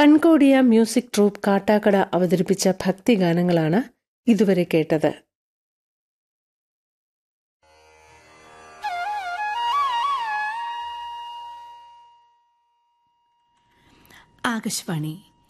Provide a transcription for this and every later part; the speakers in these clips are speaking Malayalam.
കൺകോടിയ മ്യൂസിക് ട്രൂപ്പ് കാട്ടാക്കട അവതരിപ്പിച്ച ഭക്തിഗാനങ്ങളാണ് ഇതുവരെ കേട്ടത് ആകാശവാണി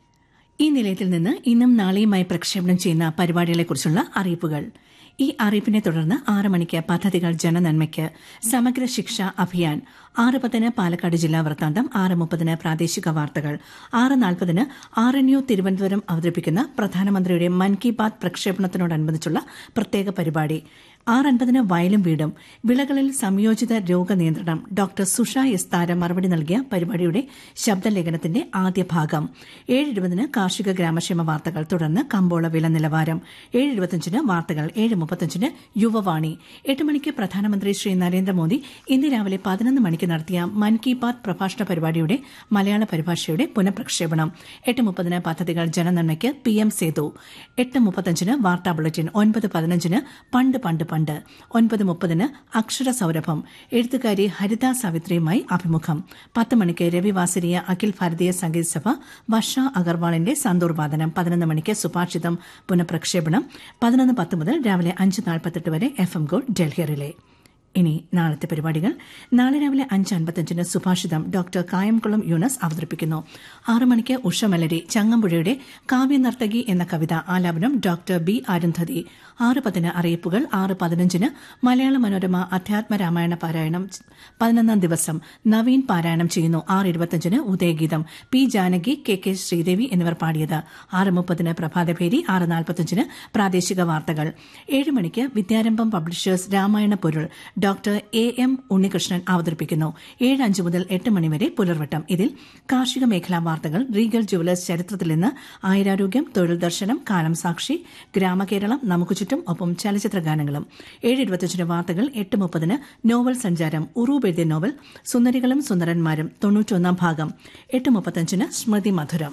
ഈ നിലയത്തിൽ നിന്ന് ഇന്നും നാളെയുമായി പ്രക്ഷേപണം ചെയ്യുന്ന പരിപാടികളെക്കുറിച്ചുള്ള അറിയിപ്പുകൾ ഈ അറിയിപ്പിനെ തുടർന്ന് ആറ് മണിക്ക് പദ്ധതികൾ ജനനന്മയ്ക്ക് സമഗ്ര ശിക്ഷ അഭിയാൻ ആറ് പത്തിന് പാലക്കാട് ജില്ലാ വൃത്താന്തം ആറ് മുപ്പതിന് പ്രാദേശിക വാർത്തകൾ ആറ് നാൽപ്പതിന് ആർ എൻ യു തിരുവനന്തപുരം അവതരിപ്പിക്കുന്ന പ്രധാനമന്ത്രിയുടെ മൻ കി ബാത് പ്രക്ഷേപണത്തിനോടനുബന്ധിച്ചുള്ള പ്രത്യേക പരിപാടി ആറ് അൻപതിന് വയലും വീടും വിളകളിൽ സംയോജിത രോഗനിയന്ത്രണം ഡോക്ടർ സുഷ എസ് താര മറുപടി നൽകിയ പരിപാടിയുടെ ശബ്ദലേഖനത്തിന്റെ ആദ്യ ഭാഗം ഏഴ് ഇരുപതിന് കാർഷിക ഗ്രാമക്ഷേമ വാർത്തകൾ തുടർന്ന് കമ്പോള വില നിലവാരം ഏഴ് ഇരുപത്തിയഞ്ചിന് വാർത്തകൾ ഏഴ് മുപ്പത്തഞ്ചിന് യുവവാണി എട്ട് മണിക്ക് പ്രധാനമന്ത്രി ശ്രീ നരേന്ദ്രമോദി ഇന്ന് രാവിലെ പതിനൊന്ന് മണിക്ക് നടത്തിയ മൻ കി ബാത് പ്രഭാഷണ പരിപാടിയുടെ മലയാള പരിഭാഷയുടെ പുനഃപ്രക്ഷേപണം എട്ട് മുപ്പതിന് പദ്ധതികൾ ജനനന്മയ്ക്ക് പി എം സേതു എട്ട് മുപ്പത്തഞ്ചിന് വാർത്താ ബുള്ളറ്റിൻ ഒൻപത് പതിനഞ്ചിന് പണ്ട് പണ്ട് പണ്ട് ഒൻപത് മുപ്പതിന് അക്ഷര സൗരഭം എഴുത്തുകാരി ഹരിത സാവിത്രിയുമായി അഭിമുഖം പത്ത് മണിക്ക് രവിവാസരീയ അഖിൽ ഭാരതീയ സംഗീത സഭ വർഷ അഗർവാളിന്റെ സന്തൂർ വാദനം പതിനൊന്ന് മണിക്ക് സുഭാഷിതം പുനഃപ്രക്ഷേപണം പതിനൊന്ന് പത്ത് മുതൽ രാവിലെ അഞ്ച് നാൽപ്പത്തെട്ട് വരെ F M gold Delhi relay ഇനി നാളത്തെ പരിപാടികൾ നാളെ രാവിലെ അഞ്ച് അൻപത്തഞ്ചിന് സുഭാഷിതം ഡോക്ടർ കായംകുളം യൂനസ് അവതരിപ്പിക്കുന്നു ആറ് മണിക്ക് ഉഷമലരി ചങ്ങമ്പുഴയുടെ കാവ്യനർത്തകി എന്ന കവിത ആലാപനം ഡോക്ടർ ബി അരുന്ധതി ആറ് പതിന് അറിയിപ്പുകൾ ആറ് പതിനഞ്ചിന് മലയാള മനോരമ അധ്യാത്മ രാമായണ പാരായണം പതിനൊന്നാം ദിവസം നവീൻ പാരായണം ചെയ്യുന്നു ആറ് ഇരുപത്തഞ്ചിന് ഉദയഗീതം P Janaki K K Sreedevi എന്നിവർ പാടിയത് ആറ് മുപ്പതിന് പ്രഭാതഭേരി ആറ് നാൽപ്പത്തഞ്ചിന് പ്രാദേശിക വാർത്തകൾ ഏഴ് മണിക്ക് വിദ്യാരംഭം പബ്ലിഷേഴ്സ് രാമായണ പൊരുൾ ഡോക്ടർ എ എം ഉണ്ണികൃഷ്ണൻ അവതരിപ്പിക്കുന്നു ഏഴ് അഞ്ച് മുതൽ എട്ട് മണിവരെ പുലർവട്ടം ഇതിൽ കാർഷിക മേഖലാ വാർത്തകൾ റീഗൽ ജുവലേഴ്സ് ചരിത്രത്തിൽ നിന്ന് ആയുരാരോഗ്യം തൊഴിൽ ദർശനം കാലം സാക്ഷി ഗ്രാമകേരളം നമുക്ക് ചുറ്റും ഒപ്പം ചലച്ചിത്ര ഗാനങ്ങളും ഏഴ് ഇരുപത്തിയഞ്ചിന് വാർത്തകൾ എട്ട് മുപ്പതിന് നോവൽ സഞ്ചാരം ഉറൂബ് എഴുതിയ നോവൽ സുന്ദരികളും സുന്ദരന്മാരും തൊണ്ണൂറ്റൊന്നാം ഭാഗം എട്ട് മുപ്പത്തഞ്ചിന് സ്മൃതി മധുരം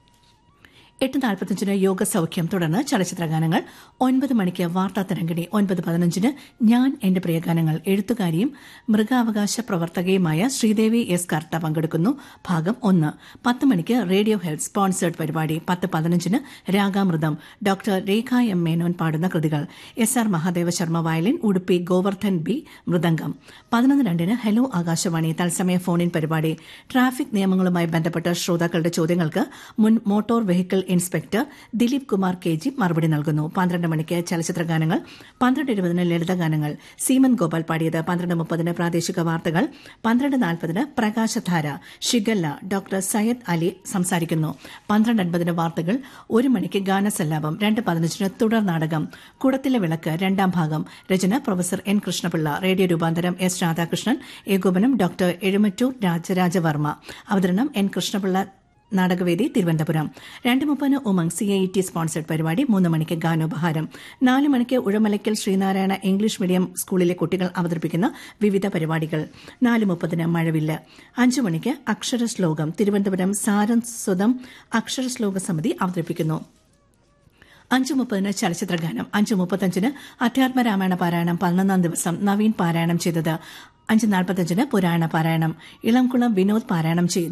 എട്ട് നാൽപ്പത്തഞ്ചിന് യോഗ സൌഖ്യം തുടർന്ന് ചലച്ചിത്ര ഗാനങ്ങൾ ഒൻപത് മണിക്ക് വാർത്താ തരംഗിണി ഒൻപത് പതിനഞ്ചിന് ഞാൻ എന്റെ പ്രിയഗാനങ്ങൾ എഴുത്തുകാരിയും മൃഗാവകാശ പ്രവർത്തകയുമായ ശ്രീദേവി എസ് കർത്ത പങ്കെടുക്കുന്നു ഭാഗം ഒന്ന് പത്ത് മണിക്ക് റേഡിയോ ഹെൽത്ത് സ്പോൺസേഡ് പരിപാടി പത്ത് പതിനഞ്ചിന് രാഗാമൃതം ഡോക്ടർ രേഖ എം മേനോൻ പാടുന്ന കൃതികൾ S R Mahadeva Sharma violin Udupi Govardhan B മൃദംഗം പതിനൊന്ന് രണ്ടിന് ഹലോ ആകാശവാണി തത്സമയ ഫോണിൻ പരിപാടി ട്രാഫിക് നിയമങ്ങളുമായി ബന്ധപ്പെട്ട ശ്രോതാക്കളുടെ ചോദ്യങ്ങൾക്ക് മുൻ motor vehicle inspector Dileep Kumar K G മറുപടി നൽകുന്നു പന്ത്രണ്ട് മണിക്ക് ചലച്ചിത്ര ഗാനങ്ങൾ പന്ത്രണ്ട് ഇരുപതിന് ലളിത ഗാനങ്ങൾ സീമൻ ഗോപാൽ പാടിയത് പന്ത്രണ്ട് മുപ്പതിന് പ്രാദേശിക വാർത്തകൾ പന്ത്രണ്ട് നാൽപ്പതിന് പ്രകാശധാര ഷിഗല്ല ഡോക്ടർ സയ്യദ് അലി സംസാരിക്കുന്നു പന്ത്രണ്ട് അൻപതിന് വാർത്തകൾ ഒരു മണിക്ക് ഗാനസല്ലാപം രണ്ട് പതിനഞ്ചിന് തുടർ നാടകം കുടത്തിലെ വിളക്ക് രണ്ടാം ഭാഗം രചന പ്രൊഫസർ എൻ കൃഷ്ണപിള്ള റേഡിയോ രൂപാന്തരം എസ് രാധാകൃഷ്ണൻ ഏകോപനം ഡോക്ടർ എഴുമറ്റൂർ രാജരാജവർമ്മ അവതരണം എൻ കൃഷ്ണപിള്ള നാടകവേദി തിരുവനന്തപുരം രണ്ട് മുപ്പതിന് Umang C I T sponsored പരിപാടി മൂന്ന് മണിക്ക് ഗാനോപഹാരം നാല് മണിക്ക് ഉഴമലയ്ക്കൽ ശ്രീനാരായണ ഇംഗ്ലീഷ് മീഡിയം സ്കൂളിലെ കുട്ടികൾ അവതരിപ്പിക്കുന്ന വിവിധ പരിപാടികൾ നാല് മുപ്പതിന് മഴവില്ല് അഞ്ചു മണിക്ക് അക്ഷരശ്ലോകം തിരുവനന്തപുരം സാരസ്വതം അക്ഷരശ്ലോക സമിതി അവതരിപ്പിക്കുന്നു അഞ്ച് മുപ്പതിന് ചലച്ചിത്ര ഗാനം അഞ്ച് മുപ്പത്തഞ്ചിന് അധ്യാത്മ രാമായണ പാരായണം പതിനൊന്നാം ദിവസം നവീൻ പാരായണം ചെയ്തത് അഞ്ച് നാൽപ്പത്തഞ്ചിന് പുരാണ പാരായണം ഇളംകുളം വിനോദ് പാരായണം ചെയ്യുന്നു